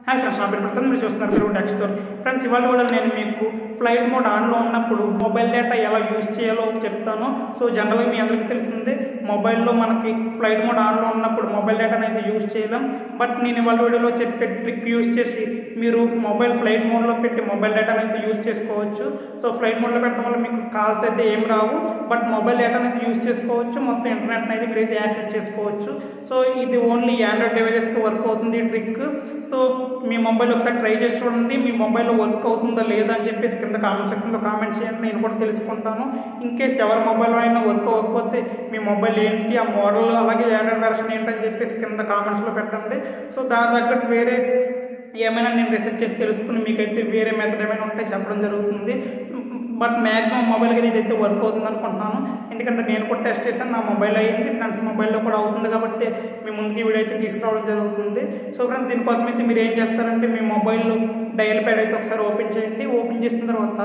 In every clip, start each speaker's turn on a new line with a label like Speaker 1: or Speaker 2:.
Speaker 1: Hi friends నా పేరు ప్రసాద్ మీరు చూస్తున్నారు మీరు టెక్స్ట్ స్టోర్ ఫ్రెండ్స్ ఇవాళ కూడా నేను మీకు ఫ్లైట్ మోడ్ ఆన్లో ఉన్నప్పుడు మొబైల్ డేటా ఎలా యూజ్ చేయాలో చెప్తాను సో జనరల్గా మీ అందరికీ తెలిసిందే మొబైల్లో మనకి ఫ్లైట్ మోడ్ ఆన్లో ఉన్నప్పుడు మొబైల్ డేటాను అయితే యూజ్ చేయలేం బట్ నేను ఇవాళ వీడియోలో చెప్పే ట్రిక్ యూజ్ చేసి మీరు మొబైల్ ఫ్లైట్ మోడ్లో పెట్టి మొబైల్ డేటాను అయితే యూజ్ చేసుకోవచ్చు సో ఫ్లైట్ మోడ్లో పెట్టడం వల్ల మీకు కాల్స్ అయితే ఏం రావు బట్ మొబైల్ డేటాను అయితే యూజ్ చేసుకోవచ్చు మొత్తం ఇంటర్నెట్ అయితే మీరు అయితే యాక్సెస్ చేసుకోవచ్చు సో ఇది ఓన్లీ ఆండ్రాయిడ్ డివైజెస్కి వర్క్ అవుతుంది ఈ ట్రిక్ సో మీ మొబైల్ ఒకసారి ట్రై చేసి చూడండి మీ మొబైల్లో వర్క్ అవుతుందా లేదా అని చెప్పేసి కింద కామెంట్ సెక్షన్లో కామెంట్ చేయండి నేను కూడా తెలుసుకుంటాను ఇన్ కేస్ ఎవరి మొబైల్లో అయినా వర్క్ అవ్వకపోతే మీ మొబైల్ ఏంటి ఆ మోడల్ అలాగే ఆండ్రాయిడ్ వెర్షన్ ఏంటని చెప్పేసి కింద కామెంట్స్లో పెట్టండి సో దాని తగ్గట్టు వేరే ఏమైనా నేను రీసెర్చ్ చేసి తెలుసుకుని మీకైతే వేరే మెథడ్ ఏమైనా ఉంటే చెప్పడం జరుగుతుంది బట్ మ్యాక్సిమం మొబైల్కి ఇదైతే వర్క్ అవుతుంది అనుకుంటున్నాను ఎందుకంటే నేను కూడా టెస్ట్ చేశాను నా మొబైల్ అయ్యింది ఫ్రెండ్స్ మొబైల్లో కూడా అవుతుంది కాబట్టి మీ ముందుకి వీడియో అయితే తీసుకురావడం జరుగుతుంది సో ఫ్రెండ్స్ దీనికోసం అయితే మీరు ఏం చేస్తారంటే మీ మొబైల్లో డయల్ ప్యాడ్ అయితే ఒకసారి ఓపెన్ చేయండి ఓపెన్ చేసిన తర్వాత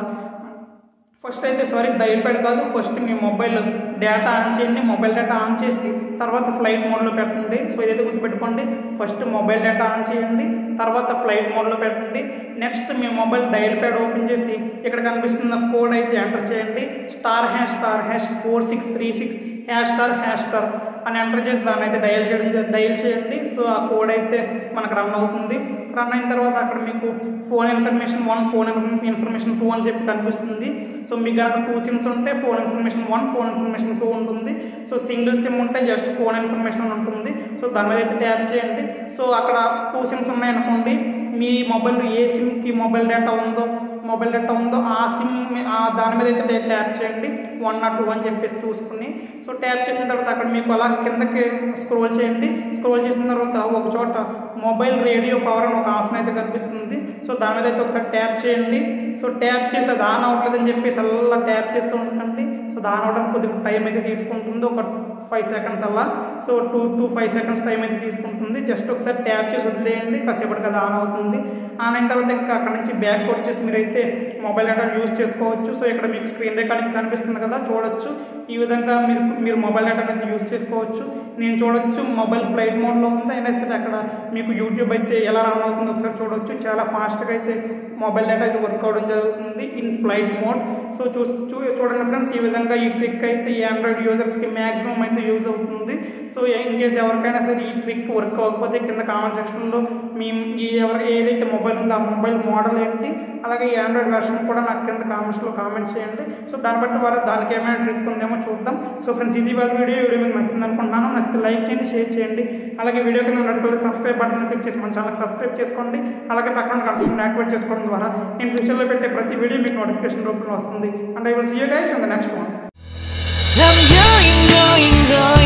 Speaker 1: ఫస్ట్ అయితే సారీ డైల్ ప్యాడ్ కాదు ఫస్ట్ మీ మొబైల్ డేటా ఆన్ చేయండి మొబైల్ డేటా ఆన్ చేసి తర్వాత ఫ్లైట్ మోడ్లో పెట్టండి సో ఇదైతే గుర్తుపెట్టుకోండి ఫస్ట్ మొబైల్ డేటా ఆన్ చేయండి తర్వాత ఫ్లైట్ మోడ్లో పెట్టండి నెక్స్ట్ మీ మొబైల్ డైల్ ప్యాడ్ ఓపెన్ చేసి ఇక్కడ కనిపిస్తున్న కోడ్ అయితే ఎంటర్ చేయండి star hash star hash four six three six hash star hash star అని ఎంటర్ చేసి దాన్ని అయితే డయల్ చేయడం డయల్ చేయండి సో ఆ కోడ్ అయితే మనకు రన్ అవుతుంది రన్ అయిన తర్వాత అక్కడ మీకు phone information one phone information two అని చెప్పి కనిపిస్తుంది సో మీకు కనుక టూ సిమ్స్ ఉంటే phone information one phone information two ఉంటుంది సో సింగిల్ సిమ్ ఉంటే జస్ట్ ఫోన్ ఇన్ఫర్మేషన్ ఉంటుంది సో దాని మీద అయితే ట్యాప్ చేయండి సో అక్కడ టూ సిమ్స్ ఉన్నాయనుకోండి మీ మొబైల్ ఏ సిమ్కి మొబైల్ డేటా ఉందో మొబైల్ డేటా ఉందో ఆ సిమ్ దాని మీద అయితే ట్యాప్ చేయండి వన్ నాట్ టూ అని చెప్పేసి చూసుకుని సో ట్యాప్ చేసిన తర్వాత అక్కడ మీకు అలా కిందకి స్క్రోల్ చేయండి స్క్రోల్ చేసిన తర్వాత ఒక చోట మొబైల్ రేడియో పవర్ అని ఒక ఆప్షన్ అయితే కనిపిస్తుంది సో దాని మీద అయితే ఒకసారి ట్యాప్ చేయండి సో ట్యాప్ చేసి అది ఆన్ అవ్వట్లేదని చెప్పేసి అలా ట్యాప్ చేస్తూ ఉండండి సో దాని అవ్వడానికి కొద్దిగా టైం అయితే తీసుకుంటుంది ఒక ఫైవ్ సెకండ్స్ అలా so two to five seconds time అయితే తీసుకుంటుంది జస్ట్ ఒకసారి ట్యాప్ చేసి వదిలేయండి కాసేపటికి అది ఆన్ అవుతుంది ఆన్ అయిన తర్వాత ఇంకా అక్కడ నుంచి బ్యాక్ వచ్చేసి మీరైతే మొబైల్ డేటా యూజ్ చేసుకోవచ్చు సో ఇక్కడ మీకు స్క్రీన్ రికార్డింగ్ కనిపిస్తుంది కదా చూడొచ్చు ఈ విధంగా మీరు మీరు మొబైల్ డేటా అయితే యూజ్ చేసుకోవచ్చు నేను చూడొచ్చు మొబైల్ ఫ్లైట్ మోడ్లో ఉంది అయినా సరే అక్కడ మీకు యూట్యూబ్ అయితే ఎలా రన్ అవుతుందో ఒకసారి చూడొచ్చు చాలా ఫాస్ట్గా అయితే మొబైల్ డేటా అయితే వర్క్ అవ్వడం జరుగుతుంది ఇన్ ఫ్లైట్ మోడ్ సో చూ చూడండి ఫ్రెండ్స్ ఈ విధంగా ఈ ట్రిక్ అయితే ఈ ఆండ్రాయిడ్ యూజర్స్కి మ్యాక్సిమం అయితే యూజ్ అవుతుంది సో ఇన్ కేస్ ఎవరికైనా సరే ఈ ట్రిక్ వర్క్ అవ్వకపోతే కింద కామెంట్ సెక్షన్లో మీ ఈ ఎవరికి ఏదైతే మొబైల్ ఉందో ఆ మొబైల్ మోడల్ ఏంటి అలాగే ఈ ఆండ్రాయిడ్ వెర్షన్ కూడా నాకు కింద కామెంట్స్లో కామెంట్ చేయండి సో దాన్ని బట్టి వారు దానికి ఏమైనా ట్రిక్ ఉందేమో చూద్దాం సో ఫ్రెండ్స్ ఇది వాళ్ళ వీడియో వీడియో మీకు నచ్చింది అనుకుంటున్నాను నచ్చితే లైక్ చేయండి షేర్ చేయండి అలాగే వీడియో కింద ఉన్నటువంటి సబ్స్క్రైబ్ బటన్ క్లిక్ చేసి మన ఛానల్ సబ్స్క్రైబ్ చేసుకోండి అలాగే పక్కన కన్సల్ట్ యాక్టివేట్ చేసుకోవడం ద్వారా నేను ఫ్యూచర్లో పెట్టే ప్రతి వీడియో మీకు నోటిఫికేషన్ రూపంలో వస్తుంది and I will see you guys in the next one
Speaker 2: I'm going, going, going.